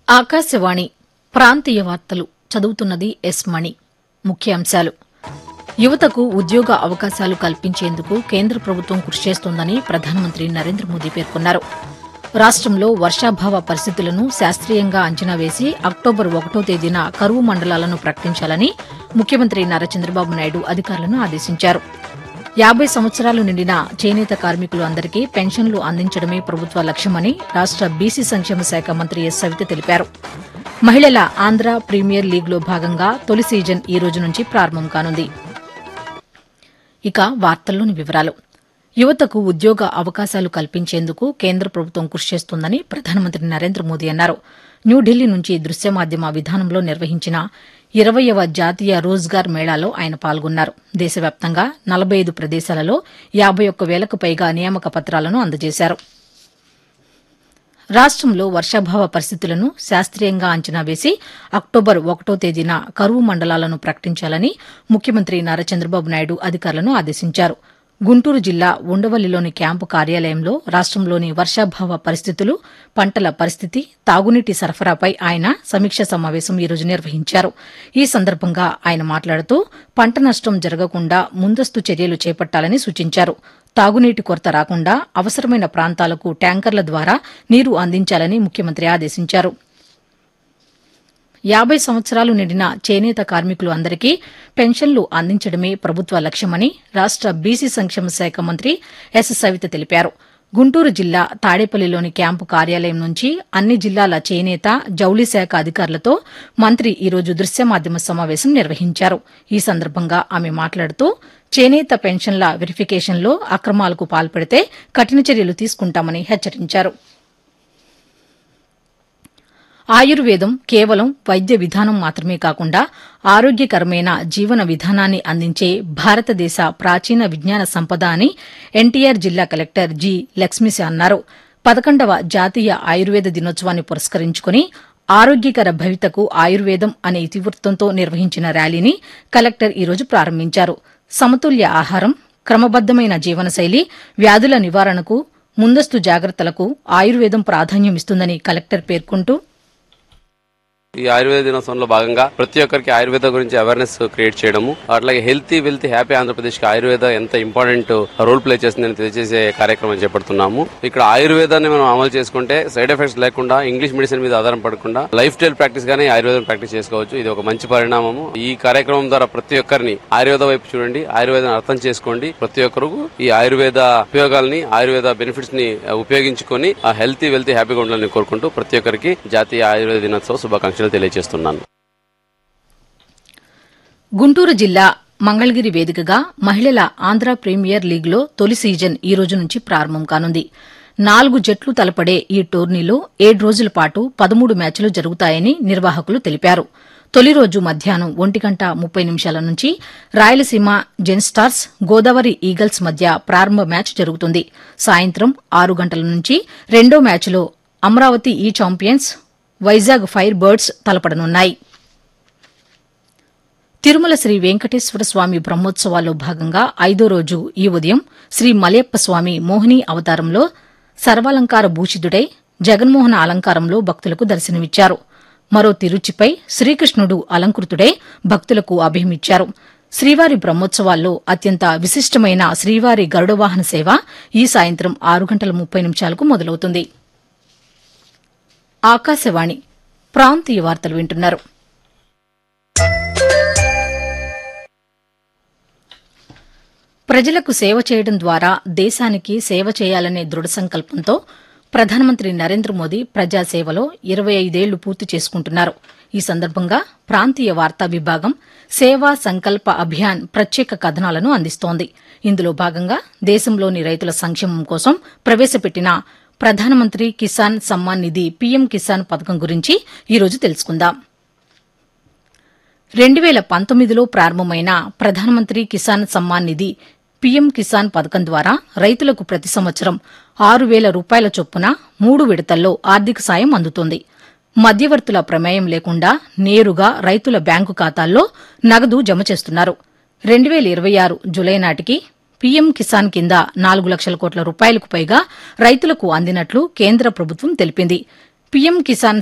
ఆకాశవాణి ప్రాంతీయ వార్తలు చదువుతున్నది ఎస్ మణి ముఖ్యాంశాలు యువతకు ఉద్యోగ అవకాశాలు కల్పించేందుకు కేంద్ర ప్రభుత్వం కృషి చేస్తోందని ప్రధానమంత్రి నరేంద్ర మోదీ పేర్కొన్నారు రాష్టంలో వర్షాభావ పరిస్థితులను శాస్త్రీయంగా అంచనా వేసి అక్టోబర్ ఒకటో తేదీన కరువు మండలాలను ప్రకటించాలని ముఖ్యమంత్రి నారా చంద్రబాబు నాయుడు అధికారులను ఆదేశించారు యాబై సంవత్సరాలు నిండిన చేనేత కార్మికులు అందరికీ పెన్షన్లు అందించడమే ప్రభుత్వ లక్ష్యమని రాష్ట బీసీ సంక్షేమ శాఖ మంత్రి ఎస్ సవిత తెలిపారు మహిళల ఆంధ్ర ప్రీమియర్ లీగ్లో భాగంగా తొలి సీజన్ ఈ రోజు నుంచి ప్రారంభం కానుంది ఇక వార్తల్లోని వివరాలు యువతకు ఉద్యోగ అవకాశాలు కల్పించేందుకు కేంద్ర ప్రభుత్వం కృషి చేస్తోందని ప్రధానమంత్రి నరేంద్ర మోదీ అన్నారు న్యూఢిల్లీ నుంచి దృశ్య మాధ్యమ విధానంలో నిర్వహించిన ఇరవయవ జాతీయ రోజ్గార్ మేళాలో ఆయన పాల్గొన్నారు దేశవ్యాప్తంగా నలభై ఐదు ప్రదేశాలలో యాబై ఒక్క వేలకు పైగా నియామక పత్రాలను అందజేశారు రాష్టంలో వర్షాభావ పరిస్థితులను శాస్త్రీయంగా అంచనా వేసి అక్టోబర్ ఒకటో తేదీన కరువు మండలాలను ప్రకటించాలని ముఖ్యమంత్రి నారా చంద్రబాబు నాయుడు అధికారులను ఆదేశించారు గుంటూరు జిల్లా ఉండవల్లిలోని క్యాంపు కార్యాలయంలో రాష్టంలోని వర్షాభావ పరిస్థితులు పంటల పరిస్థితి తాగునీటి సరఫరాపై ఆయన సమీక్ష సమావేశం ఈ రోజు నిర్వహించారు ఈ సందర్భంగా ఆయన మాట్లాడుతూ పంట నష్టం జరగకుండా ముందస్తు చర్యలు చేపట్టాలని సూచించారు తాగునీటి కొరత రాకుండా అవసరమైన ప్రాంతాలకు ట్యాంకర్ల ద్వారా నీరు అందించాలని ముఖ్యమంత్రి ఆదేశించారు యాబై సంవత్సరాలు నిండిన చేనేత కార్మికులు అందరికీ పెన్షన్లు అందించడమే ప్రభుత్వ లక్ష్యమని రాష్ట బీసీ సంక్షేమ శాఖ మంత్రి ఎస్ సవిత తెలిపారు గుంటూరు జిల్లా తాడేపల్లిలోని క్యాంపు కార్యాలయం నుంచి అన్ని జిల్లాల చేనేత జౌళి శాఖ అధికారులతో మంత్రి ఈ రోజు దృశ్య మాధ్యమ సమావేశం నిర్వహించారు ఈ సందర్భంగా ఆమె మాట్లాడుతూ చేనేత పెన్షన్ల వెరిఫికేషన్లో అక్రమాలకు పాల్పడితే కఠిన చర్యలు తీసుకుంటామని హెచ్చరించారు ఆయుర్వేదం కేవలం వైద్య విధానం మాత్రమే కాకుండా ఆరోగ్యకరమైన జీవన విధానాన్ని అందించే భారతదేశ ప్రాచీన విజ్ఞాన సంపద అని ఎన్టీఆర్ జిల్లా కలెక్టర్ జి లక్ష్మీశ అన్నారు పదకొండవ జాతీయ ఆయుర్వేద దినోత్సవాన్ని పురస్కరించుకుని ఆరోగ్యకర భవితకు ఆయుర్వేదం అనే ఇతివృత్తంతో నిర్వహించిన ర్యాలీని కలెక్టర్ ఈ రోజు ప్రారంభించారు సమతుల్య ఆహారం క్రమబద్దమైన జీవనశైలి వ్యాధుల నివారణకు ముందస్తు జాగ్రత్తలకు ఆయుర్వేదం ప్రాధాన్యమిస్తుందని కలెక్టర్ పేర్కొంటూ ఈ ఆయుర్వేద దినోత్సవంలో భాగంగా ప్రతి ఒక్కరికి ఆయుర్వేద గురించి అవేర్నెస్ క్రియేట్ చేయడము అట్లాగే హెల్తీ వెల్తీ హ్యాపీ ఆంధ్రప్రదేశ్ కి ఆయుర్వేద ఎంత ఇంపార్టెంట్ రోల్ ప్లే చేస్తుందని తెలియజేసే కార్యక్రమం చేపడుతున్నాము ఇక్కడ ఆయుర్వేదాన్ని మనం అమలు చేసుకుంటే సైడ్ ఎఫెక్ట్స్ లేకుండా ఇంగ్లీష్ మెడిసిన్ మీద ఆధారం పడకుండా లైఫ్ స్టైల్ ప్రాక్టీస్ గానే ఆయుర్వేదం ప్రాక్టీస్ చేసుకోవచ్చు ఇది ఒక మంచి పరిణామము ఈ కార్యక్రమం ద్వారా ప్రతి ఒక్కరిని ఆయుర్వేద వైపు చూడండి ఆయుర్వేదాన్ని అర్థం చేసుకోండి ప్రతి ఒక్కరు ఈ ఆయుర్వేద ఉపయోగాల్ని ఆయుర్వేద బెనిఫిట్స్ ని ఉపయోగించుకొని ఆ హెల్తీ వెల్తీ హ్యాపీగా ఉండాలని కోరుకుంటూ ప్రతి ఒక్కరికి జాతీయ ఆయుర్వేద దినోత్సవ శుభాకాంక్షలు తెలియజేస్తున్నాను గుంటూరు జిల్లా మంగళగిరి వేదికగా మహిళల ఆంధ్ర ప్రీమియర్ లీగ్లో తొలి సీజన్ ఈ రోజు నుంచి ప్రారంభం కానుంది నాలుగు జట్లు తలపడే ఈ టోర్నీలో ఏడు రోజుల పాటు పదమూడు మ్యాచ్లు జరుగుతాయని నిర్వాహకులు తెలిపారు తొలి రోజు మధ్యాహ్నం ఒంటి గంట ముప్పై నిమిషాల నుంచి రాయలసీమ జెన్స్టార్స్ గోదావరి ఈగల్స్ మధ్య ప్రారంభ మ్యాచ్ జరుగుతుంది సాయంత్రం ఆరు గంటల నుంచి రెండో మ్యాచ్లో అమరావతి ఈ ఛాంపియన్స్ వైజాగ్ ఫైర్ బర్డ్స్ తలపడనున్నాయి తిరుమల శ్రీ వెంకటేశ్వర స్వామి బ్రహ్మోత్సవాల్లో భాగంగా ఐదో రోజు ఈ ఉదయం శ్రీ మలయప్ప స్వామి మోహిని అవతారంలో సర్వాలంకార భూషితుడై జగన్మోహన అలంకారంలో భక్తులకు దర్శనమిచ్చారు మరో తిరుచిపై శ్రీకృష్ణుడు అలంకృతుడై భక్తులకు అభయమిచ్చారు శ్రీవారి బ్రహ్మోత్సవాల్లో అత్యంత విశిష్టమైన శ్రీవారి గరుడవాహన సేవ ఈ సాయంత్రం ఆరు గంటల ముప్పై నిమిషాలకు మొదలవుతుంది ఆకాశవాణి ప్రాంతీయ వార్తలు వింటున్నారు ప్రజలకు సేవ చేయడం ద్వారా దేశానికి సేవ చేయాలనే దృఢ సంకల్పంతో ప్రధానమంత్రి నరేంద్ర మోదీ ప్రజాసేవలో ఇరవై ఐదేళ్లు పూర్తి చేసుకుంటున్నారు ఈ సందర్భంగా ప్రాంతీయ వార్తా విభాగం సేవా సంకల్ప అభియాన్ ప్రత్యేక కథనాలను అందిస్తోంది ఇందులో భాగంగా దేశంలోని రైతుల సంక్షేమం కోసం ప్రవేశపెట్టిన ప్రధానమంత్రి కిసాన్ సమ్మాన్ నిధి పీఎం కిసాన్ పథకం గురించి ఈరోజు తెలుసుకుందాం రెండు వేల పంతొమ్మిదిలో ప్రారంభమైన ప్రధానమంత్రి కిసాన్ సమ్మాన్ నిధి పీఎం కిసాన్ పథకం ద్వారా రైతులకు ప్రతి సంవత్సరం ఆరు వేల రూపాయల చొప్పున మూడు విడతల్లో ఆర్థిక సాయం అందుతోంది మధ్యవర్తుల ప్రమేయం లేకుండా నేరుగా రైతుల బ్యాంకు ఖాతాల్లో నగదు జమ చేస్తున్నారు రెండు వేల ఇరవై ఆరు జులై నాటికి పీఎం కిసాన్ కింద నాలుగు లక్షల కోట్ల రూపాయలకు పైగా రైతులకు అందినట్లు కేంద్ర ప్రభుత్వం తెలిపింది పీఎం కిసాన్